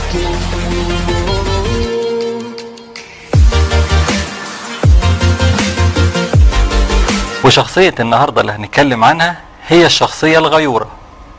وشخصية النهاردة اللي هنتكلم عنها هي الشخصية الغيورة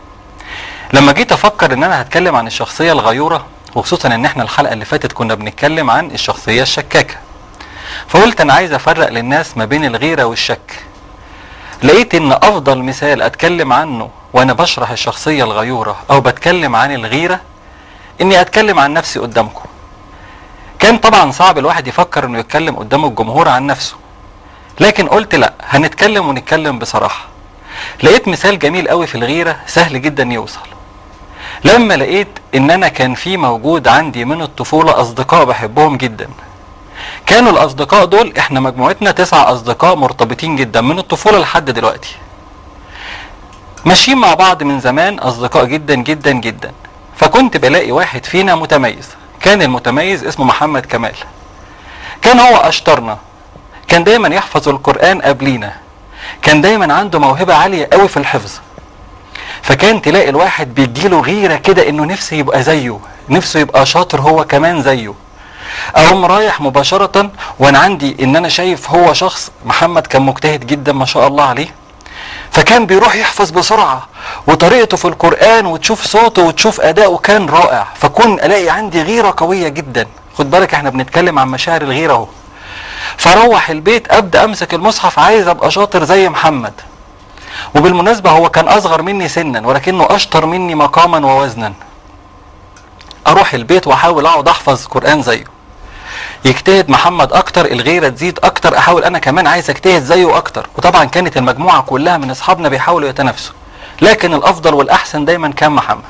لما جيت افكر ان انا هتكلم عن الشخصية الغيورة وخصوصا ان احنا الحلقة اللي فاتت كنا بنتكلم عن الشخصية الشكاكة فقلت انا عايز افرق للناس ما بين الغيرة والشك لقيت ان افضل مثال اتكلم عنه وانا بشرح الشخصية الغيورة او بتكلم عن الغيرة اني اتكلم عن نفسي قدامكم كان طبعا صعب الواحد يفكر انه يتكلم قدام الجمهور عن نفسه لكن قلت لا هنتكلم ونتكلم بصراحة لقيت مثال جميل قوي في الغيرة سهل جدا يوصل لما لقيت ان انا كان في موجود عندي من الطفولة اصدقاء بحبهم جدا كانوا الاصدقاء دول احنا مجموعتنا تسع اصدقاء مرتبطين جدا من الطفولة لحد دلوقتي ماشيين مع بعض من زمان اصدقاء جدا جدا جدا فكنت بلاقي واحد فينا متميز كان المتميز اسمه محمد كمال كان هو اشطرنا كان دايما يحفظ القرآن قبلينا كان دايما عنده موهبة عالية قوي في الحفظ فكان تلاقي الواحد بيديله غيرة كده انه نفسه يبقى زيه نفسه يبقى شاطر هو كمان زيه اقوم رايح مباشرة وانا عندي ان انا شايف هو شخص محمد كان مجتهد جدا ما شاء الله عليه فكان بيروح يحفظ بسرعة وطريقته في القرآن وتشوف صوته وتشوف أداؤه كان رائع فكون ألاقي عندي غيرة قوية جدا خد بالك احنا بنتكلم عن مشاعر الغيرة اهو فروح البيت ابدا امسك المصحف عايز ابقى شاطر زي محمد وبالمناسبة هو كان اصغر مني سنا ولكنه اشطر مني مقاما ووزنا اروح البيت واحاول اقعد احفظ قرآن زيه يجتهد محمد اكتر الغيرة تزيد اكتر احاول انا كمان عايز اجتهد زيه اكتر وطبعا كانت المجموعة كلها من اصحابنا بيحاولوا يتنافسوا لكن الافضل والاحسن دايما كان محمد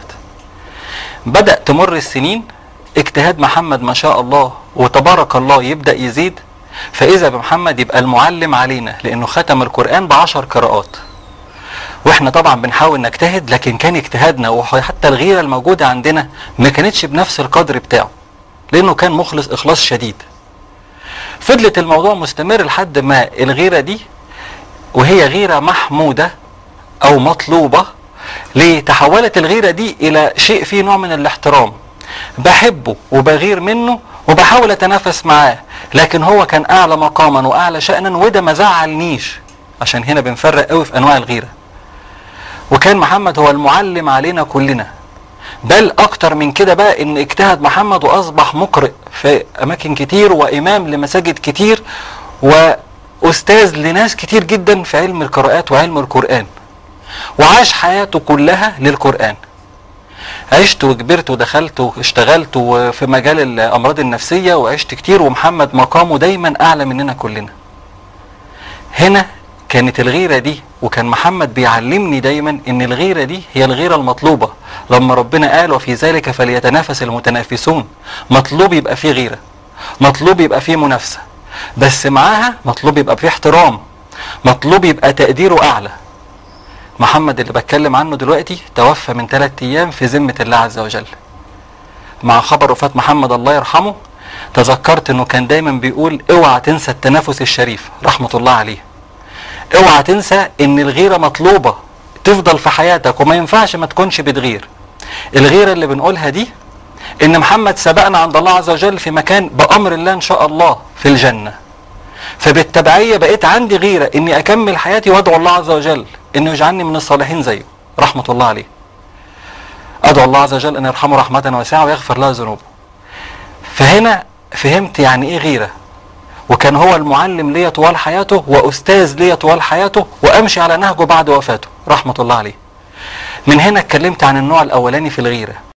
بدأ تمر السنين اجتهاد محمد ما شاء الله وتبارك الله يبدأ يزيد فإذا بمحمد يبقى المعلم علينا لأنه ختم القرآن بعشر قراءات واحنا طبعا بنحاول نجتهد لكن كان اجتهادنا وحتى الغيرة الموجودة عندنا ما كانتش بنفس القدر بتاعه لأنه كان مخلص إخلاص شديد فضلت الموضوع مستمر لحد ما الغيرة دي وهي غيرة محمودة أو مطلوبة ليه تحولت الغيرة دي إلى شيء فيه نوع من الاحترام بحبه وبغير منه وبحاول اتنافس معاه لكن هو كان اعلى مقاما واعلى شأنا وده ما زعلنيش عشان هنا بنفرق قوي في انواع الغيرة وكان محمد هو المعلم علينا كلنا بل اكتر من كده بقى ان اجتهد محمد واصبح مقرئ في اماكن كتير وامام لمساجد كتير واستاذ لناس كتير جدا في علم القراءات وعلم القرآن وعاش حياته كلها للقرآن عشت وكبرت ودخلت واشتغلت في مجال الامراض النفسيه وعشت كتير ومحمد مقامه دايما اعلى مننا كلنا. هنا كانت الغيره دي وكان محمد بيعلمني دايما ان الغيره دي هي الغيره المطلوبه لما ربنا قال وفي ذلك فليتنافس المتنافسون مطلوب يبقى فيه غيره مطلوب يبقى فيه منافسه بس معاها مطلوب يبقى فيه احترام مطلوب يبقى تقديره اعلى محمد اللي بتكلم عنه دلوقتي توفى من ثلاث ايام في ذمة الله عز وجل مع خبر وفاة محمد الله يرحمه تذكرت انه كان دايما بيقول اوعى تنسى التنافس الشريف رحمة الله عليه اوعى تنسى ان الغيرة مطلوبة تفضل في حياتك وما ينفعش ما تكونش بتغير الغيرة اللي بنقولها دي ان محمد سبقنا عند الله عز وجل في مكان بامر الله ان شاء الله في الجنة فبالتبعية بقيت عندي غيرة اني اكمل حياتي وادعو الله عز وجل انه يجعلني من الصالحين زيه رحمة الله عليه ادعو الله عز وجل ان يرحمه رحمة واسعة ويغفر له ذنوبه فهنا فهمت يعني ايه غيرة وكان هو المعلم ليا طوال حياته واستاذ ليا طوال حياته وامشي على نهجه بعد وفاته رحمة الله عليه من هنا اتكلمت عن النوع الاولاني في الغيرة